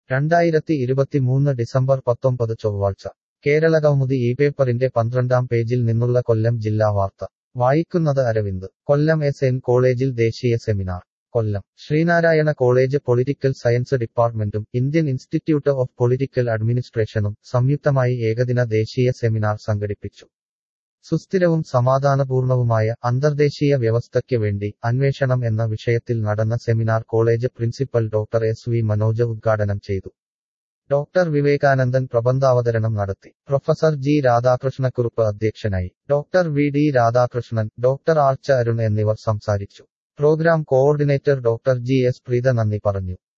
രണ്ടായിരത്തി ഇരുപത്തിമൂന്ന് ഡിസംബർ പത്തൊമ്പത് ചൊവ്വാഴ്ച കേരള കൗമുദി ഈ പേപ്പറിന്റെ പന്ത്രണ്ടാം പേജിൽ നിന്നുള്ള കൊല്ലം ജില്ലാ വാർത്ത വായിക്കുന്നത് അരവിന്ദ് കൊല്ലം എസ് എൻ കോളേജിൽ ദേശീയ seminar Kollam Sreenarayana college political science ഡിപ്പാർട്ട്മെന്റും ഇന്ത്യൻ ഇൻസ്റ്റിറ്റ്യൂട്ട് ഓഫ് പൊളിറ്റിക്കൽ അഡ്മിനിസ്ട്രേഷനും സംയുക്തമായി ഏകദിന ദേശീയ സെമിനാർ സംഘടിപ്പിച്ചു സുസ്ഥിരവും സമാധാനപൂർണവുമായ അന്തർദേശീയ വ്യവസ്ഥയ്ക്ക് വേണ്ടി അന്വേഷണം എന്ന വിഷയത്തിൽ നടന്ന seminar college principal doctor S V Manoj ഉദ്ഘാടനം ചെയ്തു ഡോക്ടർ വിവേകാനന്ദൻ പ്രബന്ധാവതരണം നടത്തി പ്രൊഫസർ ജി രാധാകൃഷ്ണക്കുറുപ്പ് അധ്യക്ഷനായി doctor V D Radhakrishnan doctor Archa Arun എന്നിവർ സംസാരിച്ചു programme coordinator doctor G S Preetha നന്ദി പറഞ്ഞു